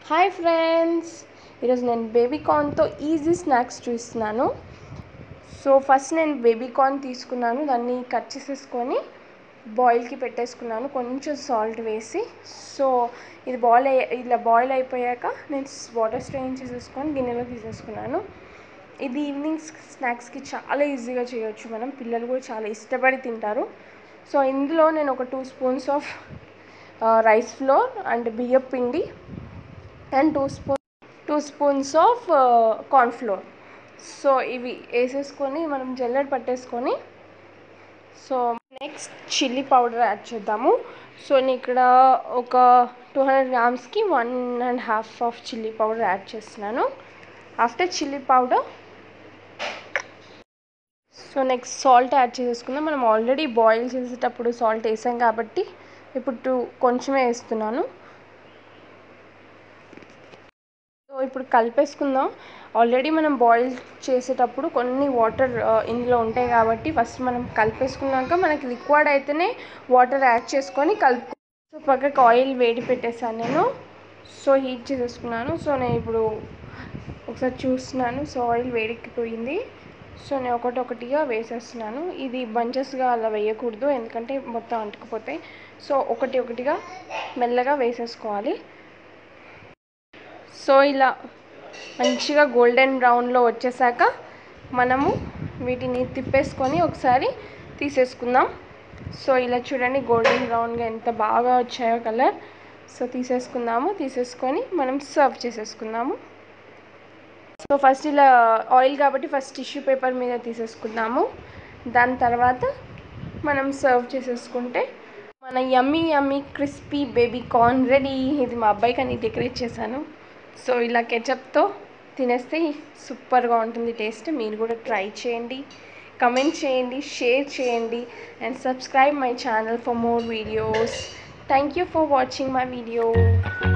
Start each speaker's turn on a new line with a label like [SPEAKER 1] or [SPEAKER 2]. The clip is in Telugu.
[SPEAKER 1] హాయ్ ఫ్రెండ్స్ ఈరోజు నేను బేబీ కార్న్తో ఈజీ స్నాక్స్ చూస్తున్నాను సో ఫస్ట్ నేను బేబీ కార్న్ తీసుకున్నాను దాన్ని కట్ చేసేసుకొని బాయిల్కి పెట్టేసుకున్నాను కొంచెం సాల్ట్ వేసి సో ఇది బాయిల్ అయ్యే ఇలా బాయిల్ అయిపోయాక నేను వాటర్ స్ట్రెయిన్ చేసేసుకొని గిన్నెలో తీసేసుకున్నాను ఇది ఈవినింగ్ స్నాక్స్కి చాలా ఈజీగా చేయొచ్చు మనం పిల్లలు కూడా చాలా ఇష్టపడి తింటారు సో ఇందులో నేను ఒక two spoons of rice flour and బియ్యం పిండి and two spoon two spoons of corn flour so ఇవి వేసేసుకొని మనం జల్లెడ పట్టేసుకొని so next chilli powder add చేద్దాము సో నేను ఇక్కడ ఒక టూ హండ్రెడ్ గ్రామ్స్కి one and half of chilli powder add చేస్తున్నాను after chilli powder so next salt add చేసేసుకుందాం మనం ఆల్రెడీ బాయిల్ చేసేటప్పుడు సాల్ట్ వేసాం కాబట్టి ఇప్పుడు టూ కొంచెమే వేస్తున్నాను సో ఇప్పుడు కలిపేసుకుందాం ఆల్రెడీ మనం బాయిల్ చేసేటప్పుడు కొన్ని వాటర్ ఇందులో ఉంటాయి కాబట్టి ఫస్ట్ మనం కలిపేసుకున్నాక మనకి లిక్విడ్ అయితేనే వాటర్ యాడ్ చేసుకొని కలుపు సో పక్కకి ఆయిల్ వేడి పెట్టేసాను నేను సో హీట్ చేసేసుకున్నాను సో నేను ఇప్పుడు ఒకసారి చూస్తున్నాను సో ఆయిల్ వేడెక్కిపోయింది సో నేను ఒకటి ఒకటిగా వేసేస్తున్నాను ఇది బంచెస్గా అలా వేయకూడదు ఎందుకంటే మొత్తం అంటుకుపోతాయి సో ఒకటి ఒకటిగా మెల్లగా వేసేసుకోవాలి సో ఇలా మంచిగా గోల్డెన్ బ్రౌన్లో వచ్చేసాక మనము వీటిని తిప్పేసుకొని ఒకసారి తీసేసుకుందాం సో ఇలా చూడండి గోల్డెన్ బ్రౌన్గా ఎంత బాగా వచ్చాయో కలర్ సో తీసేసుకుందాము తీసేసుకొని మనం సర్వ్ చేసేసుకుందాము సో ఫస్ట్ ఇలా ఆయిల్ కాబట్టి ఫస్ట్ టిష్యూ పేపర్ మీద తీసేసుకుందాము దాని తర్వాత మనం సర్వ్ చేసేసుకుంటే మన yummy yummy crispy baby corn ready ఇది మా అబ్బాయికి అని డెకరేట్ చేశాను సో ఇలా కెచప్తో తినేస్తే సూపర్గా ఉంటుంది టేస్ట్ మీరు కూడా ట్రై చేయండి కమెంట్ చేయండి షేర్ చేయండి and subscribe my channel for more videos thank you for watching my video